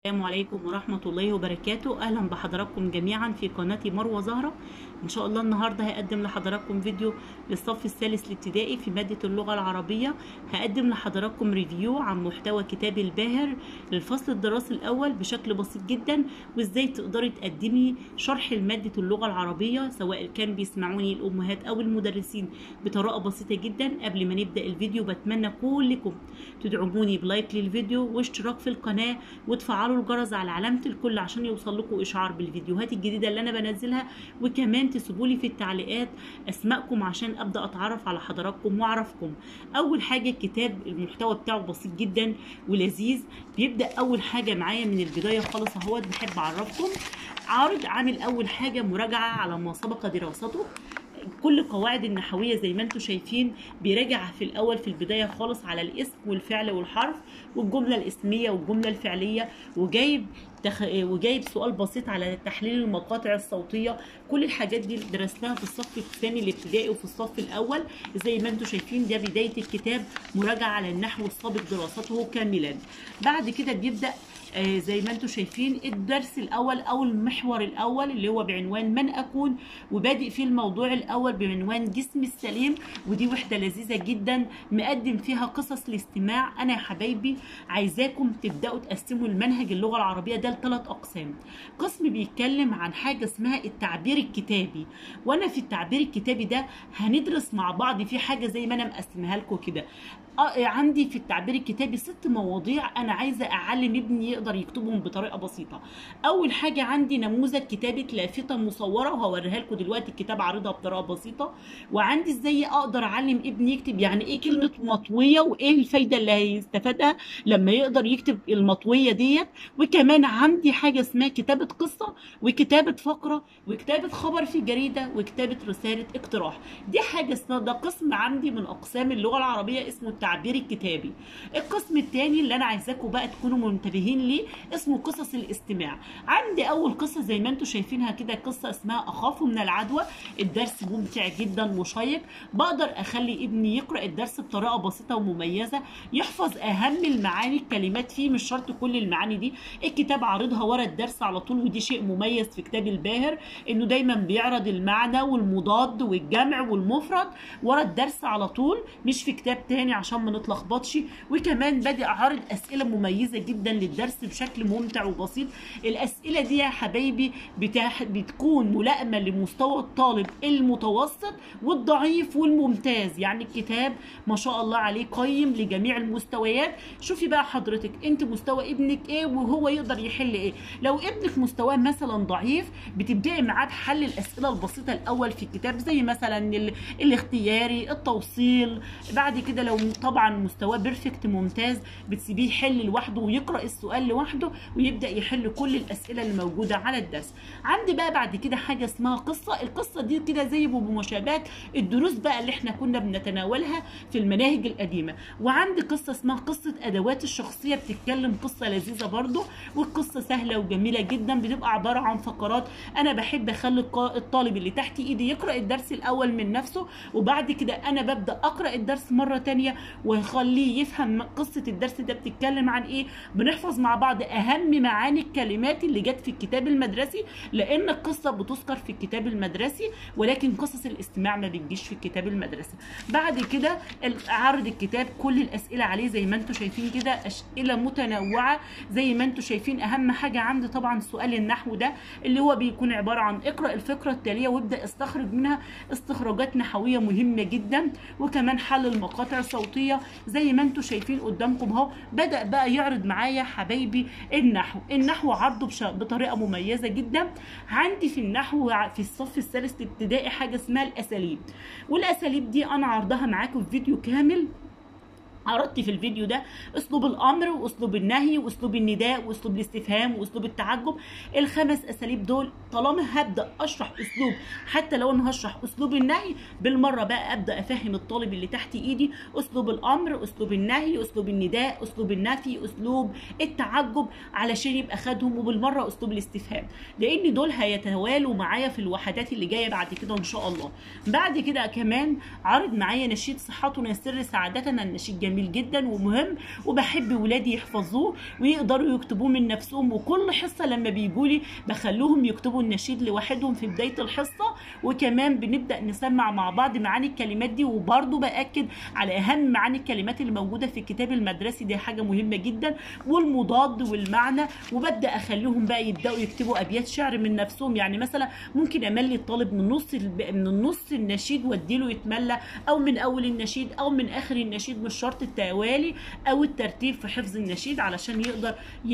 السلام عليكم ورحمة الله وبركاته أهلا بحضراتكم جميعا في قناتي مروة زهرة إن شاء الله النهاردة هقدم لحضراتكم فيديو للصف الثالث الابتدائي في مادة اللغة العربية هقدم لحضراتكم ريفيو عن محتوى كتاب الباهر للفصل الدراسي الأول بشكل بسيط جدا وإزاي تقدري تقدمي شرح لمادة اللغة العربية سواء كان بيسمعوني الأمهات أو المدرسين بطريقة بسيطة جدا قبل ما نبدأ الفيديو بتمنى كلكم تدعموني بلايك للفيديو واشتراك في القناة وتفعلوا الجرس على علامة الكل عشان يوصل لكم إشعار بالفيديوهات الجديدة اللي أنا بنزلها وكمان تسيبوا لي في التعليقات أسماءكم عشان أبدأ أتعرف على حضراتكم وأعرفكم أول حاجة الكتاب المحتوى بتاعه بسيط جدا ولذيذ بيبدأ أول حاجة معايا من البداية خالص أهوت بحب أعرفكم عارض عامل أول حاجة مراجعة على ما سبق دراسته كل القواعد النحويه زي ما انتم شايفين بيراجع في الاول في البدايه خالص على الاسم والفعل والحرف والجمله الاسميه والجمله الفعليه وجايب تخ... وجايب سؤال بسيط على تحليل المقاطع الصوتيه كل الحاجات دي درسناها في الصف الثاني الابتدائي وفي الصف الاول زي ما انتم شايفين ده بدايه الكتاب مراجعه على النحو السابق دراسته كاملا بعد كده بيبدا آه زي ما انتم شايفين الدرس الاول او المحور الاول اللي هو بعنوان من اكون وبادئ فيه الموضوع الاول بعنوان جسم السليم ودي وحده لذيذه جدا مقدم فيها قصص الاستماع انا يا حبايبي عايزاكم تبداوا تقسموا المنهج اللغه العربيه ده لثلاث اقسام قسم بيتكلم عن حاجه اسمها التعبير الكتابي وانا في التعبير الكتابي ده هندرس مع بعض في حاجه زي ما انا مقسمها لكم كده عندي في التعبير الكتابي ست مواضيع انا عايزه اعلم ابني يقدر يكتبهم بطريقه بسيطه اول حاجه عندي نموذج كتابه لافته مصوره وهوريها لكم دلوقتي الكتاب عارضها بطريقه بسيطه وعندي ازاي اقدر اعلم ابني يكتب يعني ايه كلمه مطويه وايه الفايده اللي هيستفادها لما يقدر يكتب المطويه ديت وكمان عندي حاجه اسمها كتابه قصه وكتابه فقره وكتابه خبر في جريده وكتابه رساله اقتراح دي حاجه اسمها ده قسم عندي من اقسام اللغه العربيه اسمه التعبير الكتابي القسم الثاني اللي انا عايزاكم بقى تكونوا منتبهين ليه اسمه قصص الاستماع عندي اول قصه زي ما انتم شايفينها كده قصه اسمها اخاف من العدوى الدرس ممتع جدا مشيق بقدر اخلي ابني يقرا الدرس بطريقه بسيطه ومميزه يحفظ اهم المعاني الكلمات فيه مش شرط كل المعاني دي الكتاب عارضها ورا الدرس على طول ودي شيء مميز في كتاب الباهر انه دايما بيعرض المعنى والمضاد والجمع والمفرد ورا الدرس على طول مش في كتاب تاني عشان ما نتلخبطش وكمان بادئ عارض اسئله مميزه جدا للدرس بشكل ممتع وبسيط الاسئله دي يا حبايبي بتاح بتكون ملائمه لمستوى الطالب المتوسط والضعيف والممتاز يعني الكتاب ما شاء الله عليه قيم لجميع المستويات شوفي بقى حضرتك انت مستوى ابنك ايه وهو يقدر يحل ايه لو ابنك مستواه مثلا ضعيف بتبداي معاه بحل الاسئله البسيطه الاول في الكتاب زي مثلا الاختياري التوصيل بعد كده لو طبعا مستواه بيرفكت ممتاز بتسيبيه يحل لوحده ويقرا السؤال لوحده ويبدا يحل كل الاسئله اللي موجوده على الدرس عندي بقى بعد كده حاجه اسمها قصه القصه دي كده زي بمشابهات الدروس بقى اللي احنا كنا بنتناولها في المناهج القديمه وعندي قصه اسمها قصه ادوات الشخصيه بتتكلم قصه لذيذه برضو والقصه سهله وجميله جدا بتبقى عباره عن فقرات انا بحب اخلي الطالب اللي تحت ايدي يقرا الدرس الاول من نفسه وبعد كده انا ببدا اقرا الدرس مره تانية واخليه يفهم قصه الدرس ده بتتكلم عن ايه بنحفظ مع بعض اهم معاني الكلمات اللي جت في الكتاب المدرسي لان القصه بتذكر في الكتاب المدرسي ولكن قصص الاستماع ما بتجيش في الكتاب المدرسي بعد كده عرض الكتاب كل الاسئله عليه زي ما انتم شايفين كده اسئله متنوعه زي ما انتم شايفين اهم حاجه عندي طبعا سؤال النحو ده اللي هو بيكون عباره عن اقرا الفقره التاليه وابدا استخرج منها استخراجات نحويه مهمه جدا وكمان حل المقاطع الصوتيه زي ما انتم شايفين قدامكم اهو بدا بقى يعرض معايا حبايبي النحو النحو عرضه بطريقه مميزه جدا عندي في النحو في الصف الثالث الابتدائي حاجه اسمها الاساليب والاساليب دي انا عرضها معاكم في فيديو كامل عرضت في الفيديو ده اسلوب الامر واسلوب النهي واسلوب النداء واسلوب الاستفهام واسلوب التعجب الخمس اساليب دول طالما هبدا اشرح اسلوب حتى لو انا هشرح اسلوب النهي بالمره بقى ابدا افهم الطالب اللي تحت ايدي اسلوب الامر اسلوب النهي اسلوب النداء اسلوب النفي اسلوب التعجب علشان يبقى خدهم وبالمره اسلوب الاستفهام لان دول هيتوالوا معايا في الوحدات اللي جايه بعد كده ان شاء الله بعد كده كمان عرض معايا نشيد صحتنا سر سعادتنا النشيد جميل جميل جدا ومهم وبحب ولادي يحفظوه ويقدروا يكتبوه من نفسهم وكل حصه لما بيجوا لي بخلوهم يكتبوا النشيد لوحدهم في بدايه الحصه وكمان بنبدا نسمع مع بعض معاني الكلمات دي وبرده باكد على اهم معاني الكلمات اللي موجوده في الكتاب المدرسي دي حاجه مهمه جدا والمضاد والمعنى وببدا اخليهم بقى يبداوا يكتبوا ابيات شعر من نفسهم يعني مثلا ممكن املي الطالب من نص الب- من النص النشيد واديله يتملى او من اول النشيد او من اخر النشيد مش شرط التوالي او الترتيب في حفظ النشيد علشان يقدر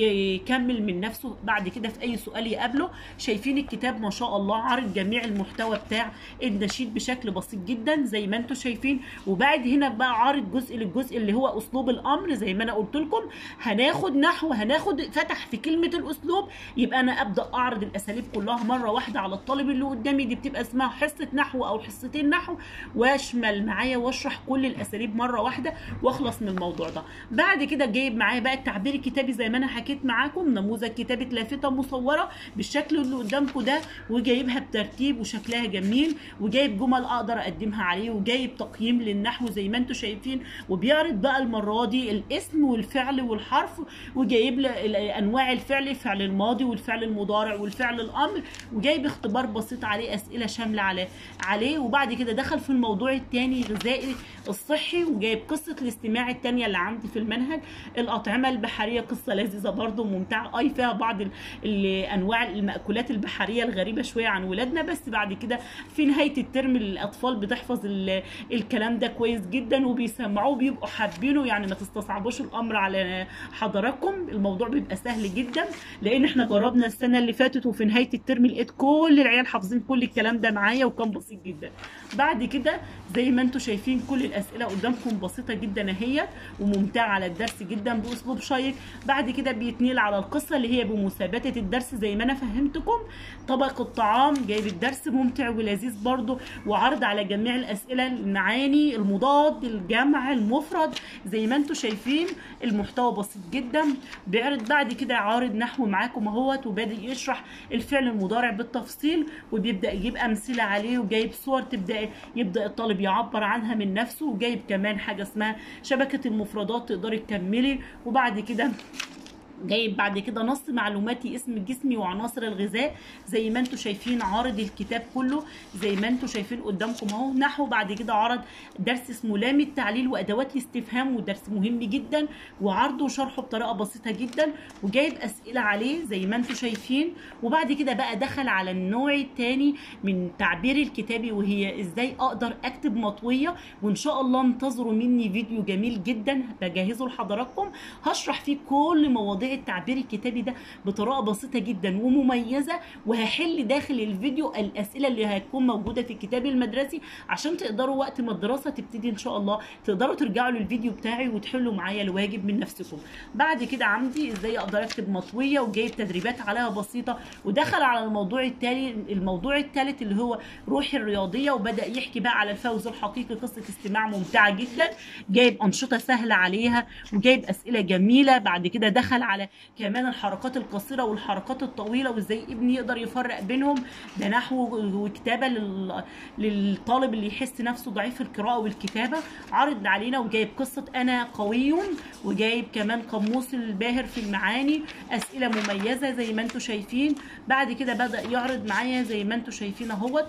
يكمل من نفسه بعد كده في اي سؤال يقابله شايفين الكتاب ما شاء الله عارض جميع المحتوى بتاع النشيد بشكل بسيط جدا زي ما انتم شايفين وبعد هنا بقى عارض جزء للجزء اللي هو اسلوب الامر زي ما انا قلت لكم هناخد نحو هناخد فتح في كلمه الاسلوب يبقى انا ابدا اعرض الاساليب كلها مره واحده على الطالب اللي قدامي دي بتبقى اسمها حصه نحو او حصتين نحو واشمل معايا واشرح كل الاساليب مره واحده واخلص من الموضوع ده بعد كده جايب معايا بقى التعبير الكتابي زي ما انا حكيت معاكم نموذج كتابه لافته مصوره بالشكل اللي قدامكم ده وجايبها بترتيب وشكلها جميل وجايب جمل اقدر اقدمها عليه وجايب تقييم للنحو زي ما انتم شايفين وبيعرض بقى المره دي الاسم والفعل والحرف وجايب لي انواع الفعل الفعل الماضي والفعل المضارع والفعل الامر وجايب اختبار بسيط عليه اسئله شامله عليه عليه وبعد كده دخل في الموضوع الثاني غذائي الصحي وجايب قصه الاستماع الثانيه اللي عندي في المنهج الاطعمه البحريه قصه لذيذه برضو ممتعه اي فيها بعض ال- ال- انواع المأكولات البحريه الغريبه شويه عن ولادنا بس بعد كده في نهايه الترم الاطفال بتحفظ ال- الكلام ده كويس جدا وبيسمعوه بيبقوا حابينه يعني ما تستصعبوش الامر على حضراتكم الموضوع بيبقى سهل جدا لان احنا جربنا السنه اللي فاتت وفي نهايه الترم لقيت كل العيال حافظين كل الكلام ده معايا وكان بسيط جدا بعد كده زي ما انتم شايفين كل الاسئله قدامكم بسيطه جدا اهي وممتعه على الدرس جدا باسلوب شيق بعد كده بيتنقل على القصه اللي هي بمثابته الدرس زي ما انا فهمتكم طبق الطعام جايب الدرس ممتع ولذيذ برضو وعرض على جميع الاسئله المعاني المضاد الجمع المفرد زي ما انتم شايفين المحتوى بسيط جدا بيعرض بعد كده عارض نحو معاكم اهوت وبادئ يشرح الفعل المضارع بالتفصيل وبيبدا يجيب امثله عليه وجايب صور تبدا يبدا الطالب يعبر عنها من نفسه وجايب كمان حاجه اسمها شبكه المفردات تقدري تكملي وبعد كده جايب بعد كده نص معلوماتي اسم جسمي وعناصر الغذاء زي ما انتم شايفين عارض الكتاب كله زي ما انتم شايفين قدامكم اهو نحو بعد كده عرض درس اسمه لام التعليل وادوات الاستفهام ودرس مهم جدا وعرضه وشرحه بطريقه بسيطه جدا وجايب اسئله عليه زي ما انتم شايفين وبعد كده بقى دخل على النوع الثاني من تعبير الكتابي وهي ازاي اقدر اكتب مطويه وان شاء الله انتظروا مني فيديو جميل جدا بجهزه لحضراتكم هشرح فيه كل مواضيع التعبير الكتابي ده بطريقه بسيطه جدا ومميزه وهحل داخل الفيديو الاسئله اللي هتكون موجوده في الكتاب المدرسي عشان تقدروا وقت ما الدراسه تبتدي ان شاء الله تقدروا ترجعوا للفيديو بتاعي وتحلوا معايا الواجب من نفسكم بعد كده عندي ازاي اقدر اكتب مطويه وجايب تدريبات عليها بسيطه ودخل على الموضوع التالي الموضوع الثالث اللي هو روحي الرياضيه وبدا يحكي بقى على الفوز الحقيقي قصه استماع ممتعه جدا جايب انشطه سهله عليها وجايب اسئله جميله بعد كده دخل على كمان الحركات القصيره والحركات الطويله وازاي ابني يقدر يفرق بينهم ده نحو وكتابه لل... للطالب اللي يحس نفسه ضعيف القراءه والكتابه عرض علينا وجايب قصه انا قوي وجايب كمان قاموس الباهر في المعاني اسئله مميزه زي ما انتم شايفين بعد كده بدا يعرض معايا زي ما انتم شايفين اهوت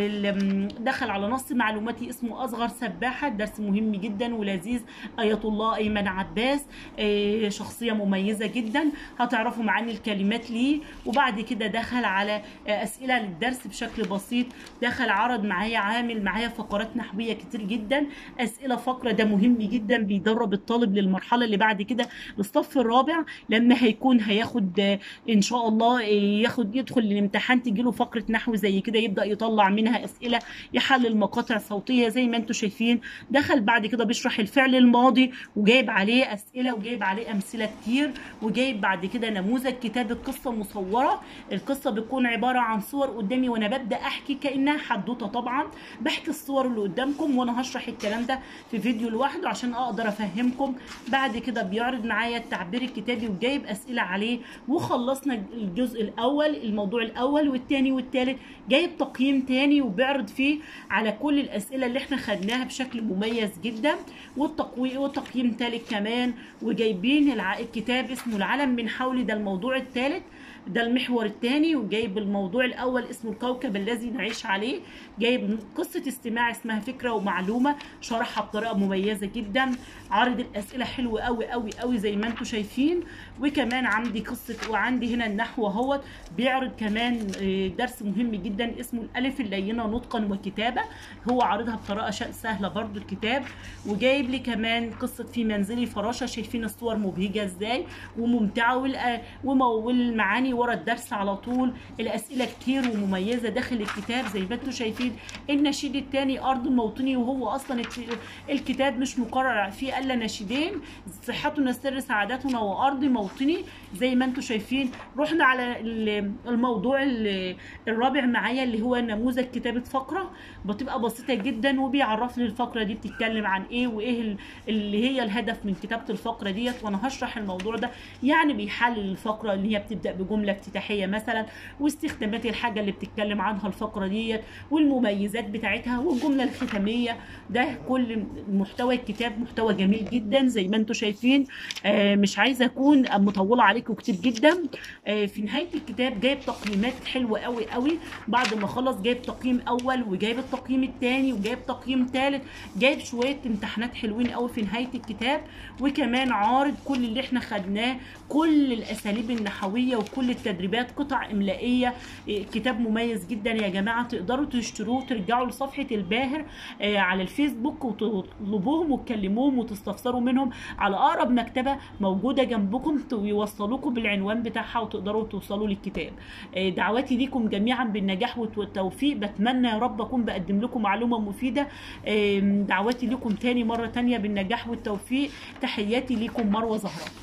ال- دخل على نص معلوماتي اسمه اصغر سباحه درس مهم جدا ولذيذ ايه الله ايمن عباس آه، شخصيه مميزه جدا هتعرفوا معاني الكلمات ليه وبعد كده دخل على آه، اسئله للدرس بشكل بسيط دخل عرض معايا عامل معايا فقرات نحويه كتير جدا اسئله فقره ده مهم جدا بيدرب الطالب للمرحله اللي بعد كده للصف الرابع لما هيكون هياخد آه، ان شاء الله آه، ياخد يدخل الامتحان تجيله فقره نحو زي كده يبدا يطلع منها اسئله يحلل مقاطع صوتيه زي ما انتم شايفين دخل بعد كده بيشرح الفعل الماضي وجايب عليه اسئله وجايب عليه امثله كتير وجايب بعد كده نموذج كتابه قصه مصوره القصه بتكون عباره عن صور قدامي وانا ببدا احكي كانها حدوته طبعا بحكي الصور اللي قدامكم وانا هشرح الكلام ده في فيديو لوحده عشان اقدر افهمكم بعد كده بيعرض معايا التعبير الكتابي وجايب اسئله عليه وخلصنا الجزء الاول الموضوع الاول والتاني والتالت جايب تقييم تاني وبيعرض فيه على كل الاسئله اللي احنا خدناها بشكل مميز جدا والتقوي وتقييم تالت كمان وجايبين الع- الكتاب اسمه العالم من حولي ده الموضوع الثالث ده المحور الثاني وجايب الموضوع الاول اسمه الكوكب الذي نعيش عليه جايب قصه استماع اسمها فكره ومعلومه شرحها بطريقه مميزه جدا عارض الاسئله حلو قوي قوي قوي زي ما انتم شايفين وكمان عندي قصه وعندي هنا النحو اهوت بيعرض كمان آه، درس مهم جدا اسمه الالف اللينه نطقا وكتابه هو عارضها بطريقه شا- سهله برضو الكتاب وجايب لي كمان قصه في منزلي فراشه شايفين الصور مبهجه ازاي وممتعه والأ- وم- والمعاني ورا الدرس على طول الاسئله كتير ومميزه داخل الكتاب زي ما انتم شايفين النشيد الثاني ارض موطني وهو اصلا الك- الكتاب مش مقرر فيه الا نشيدين صحتنا سر سعادتنا وارض موطني زي ما انتم شايفين رحنا على ال- الموضوع ال- الرابع معايا اللي هو نموذج كتابه فقره بتبقى بسيطه جدا وبيعرفني الفقره دي بتتكلم عن ايه وايه ال- اللي هي الهدف من كتابه الفقره ديت وانا هشرح الموضوع ده يعني بيحلل الفقره اللي هي بتبدا بجمله افتتاحيه مثلا واستخدامات الحاجه اللي بتتكلم عنها الفقره ديت والمميزات بتاعتها والجمله الختاميه ده كل محتوى الكتاب محتوى جميل جدا زي ما انتم شايفين آه، مش عايزه اكون مطوله عليكم كتير جدا آه، في نهايه الكتاب جايب تقييمات حلوه قوي قوي بعد ما خلص جايب تقييم اول وجايب التقييم الثاني وجايب تقييم ثالث جايب شويه امتحانات حلوين قوي في نهايه الكتاب وكمان عارض كل اللي احنا خدناه كل الاساليب النحويه وكل التدريبات قطع املائيه إيه، كتاب مميز جدا يا جماعه تقدروا تشتروه ترجعوا لصفحه الباهر آه، على الفيسبوك وتطلبوهم وتكلموهم وتستفسروا منهم على اقرب مكتبه موجوده جنبكم ويوصلوكم بالعنوان بتاعها وتقدروا توصلوا للكتاب آه، دعواتي ليكم جميعا بالنجاح والتوفيق بتمنى يا رب اكون بقدم لكم معلومه مفيده آم، دعواتي ليكم تاني مره تانيه بالنجاح والتوفيق تحياتي ليكم مروه زهره